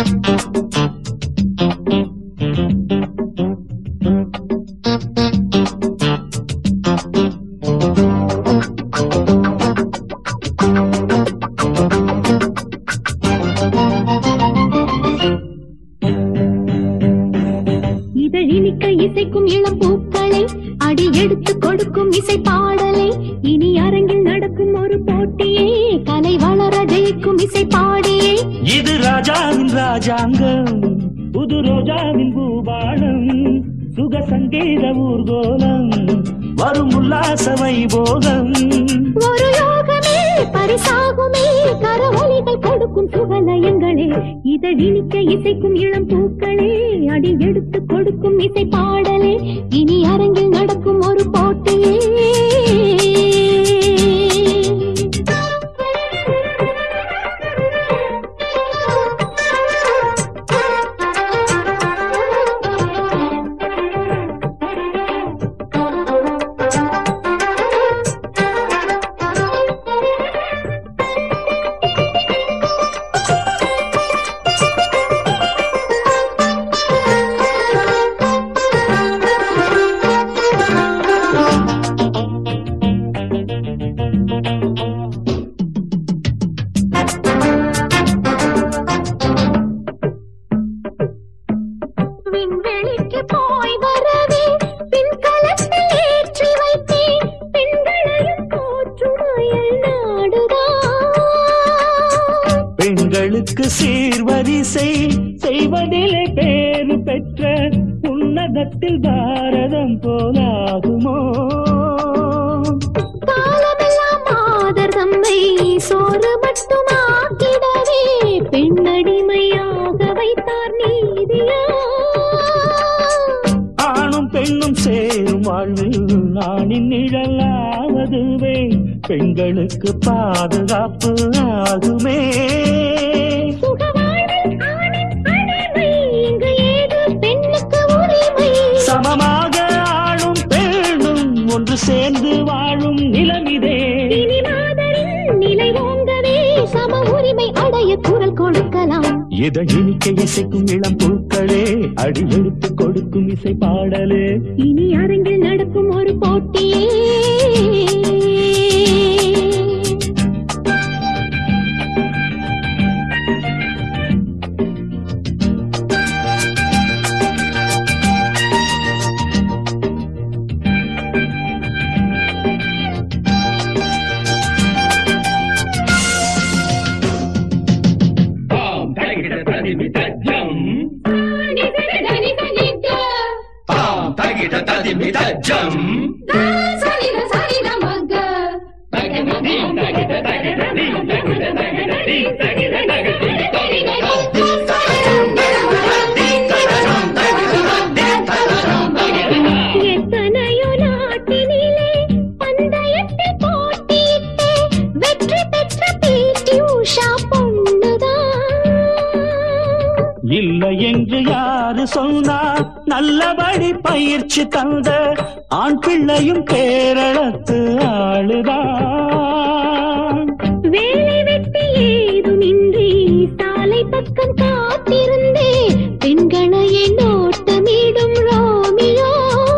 இதழினிக்க இசைக்கும் இளம் பூக்களை அடி எடுத்து கொடுக்கும் இசை பாடலை இனி அரங்கில் நடக்கும் ஒரு போட்டியே கலை வளர ஜெயிக்கும் இசை பாடியே இது ராஜாவின் ராஜாங்கம் புது ரோஜாவின் பூபாலம் சுக சங்கீத ஊர்கோலம் வரும் உல்லாச வைபோகம் ஒரு யோகமே பரிசாகுமே கரவொலிகள் கொடுக்கும் சுகலயங்களே இதழினிக்க இசைக்கும் இளம் பூக்களே அடி எடுத்து கொடுக்கும் இசை பாடலே இனி அரங்கில் நடக்கும் ஒரு போட்டியே விண்வெளிக்கு போய் வரவே விண்கலத்தில் ஏற்றி வைத்தேன் பெண்களையும் போற்றுமையல் நாடுதான் பெண்களுக்கு சீர்வரிசை செய்வதிலே பேறு பெற்ற உன்னதத்தில் பாரதம் போலாகுமோ காலமெல்லாம் மாதர் தம்மை சோறு மட்டும் ஆக்கிடவே பெண்ணடிமையாக வைத்தார் நீதியா ஆணும் பெண்ணும் சேரும் வாழ்வில் நானின் நிழலாவதுவே பெண்களுக்கு பாதுகாப்பு ஆகுமே சுகவாழ்வில் ஆணின் அடிமை இங்கு ஏது பெண்ணுக்கு உரிமை சமமாக ஆளும் பெண்ணும் ஒன்று சேர்ந்து வாழும் நிலமிதே இனி மாதரின் நிலை ஓங்கவே சம உரிமை அடைய குரல் கொடுக்கலாம் இதை இனிக்க இசைக்கும் இளம் பூக்களே அடி எடுத்து கொடுக்கும் இசை பாடலே இனி அரங்கில் நடக்கும் ஒரு போட்டியே Bom, tagita tadimita jum. Bom, tagita tadimita jum. Tagita ding, tagita tagita ding, tagita tagita ding, tagita tagita ding, எத்தனையோ நாட்டினிலே பந்தயத்தில் போட்டியிட்டு வெற்றி பெற்ற பிடி உஷா பொண்ணுதான் இல்லை என்று யாரு சொன்னார் நல்லபடி பயிற்சி தந்த ஆண் பிள்ளையும் கேரளத்து ஆளுதான் வேலை வெட்டி ஏதுமின்றி சாலை பக்கம் காத்திருந்தே பெண்களையே நோட்டமிடும் ரோமியோ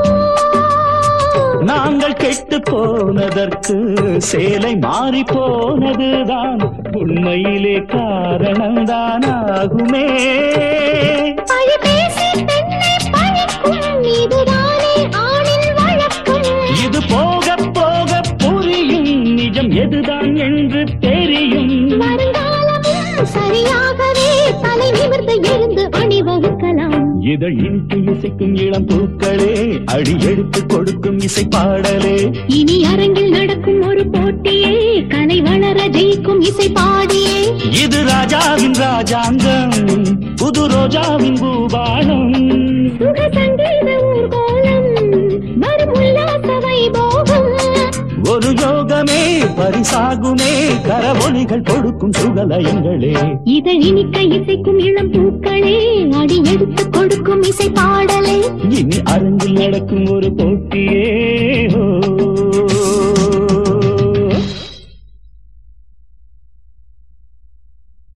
நாங்கள் கெட்டு போனதற்கு சேலை மாறி போனதுதான் உண்மையிலே காரணம்தான் ஆகுமே பழி பேசி பெண்ணை பழிக்கும் இதுதானே ஆணின் வழக்கம் இது போக போக புரியும் நிஜம் எதுதான் என்று தெரியும் வருங்காலமும் சரியாகவே தலை நிமிர்ந்து எழுந்து அணிவகுக்கலாம் இதழ் இனித்து இசைக்கும் இளம் பூக்களே அடி எடுத்து கொடுக்கும் இசை பாடலே இனி அரங்கில் நடக்கும் ஒரு போட்டியே கலை வளர ஜெயிக்கும் இசை பாடியே இது ராஜாவின் ராஜாங்கம் புது ரோஜாவின் பூபாலம் சுக சங்கீத ஊர்கோலம் வரும் உல்லாச வைபோகம் ஒரு யோகமே பரிசாகுமே கரவொலிகள் கொடுக்கும் சுகலயங்களே இதழ் இனிக்க இசைக்கும் இளம் பூக்களே அடி எடுத்து கொடுக்கும் இசை பாடலே இனி அரங்கில் நடக்கும் ஒரு போட்டியே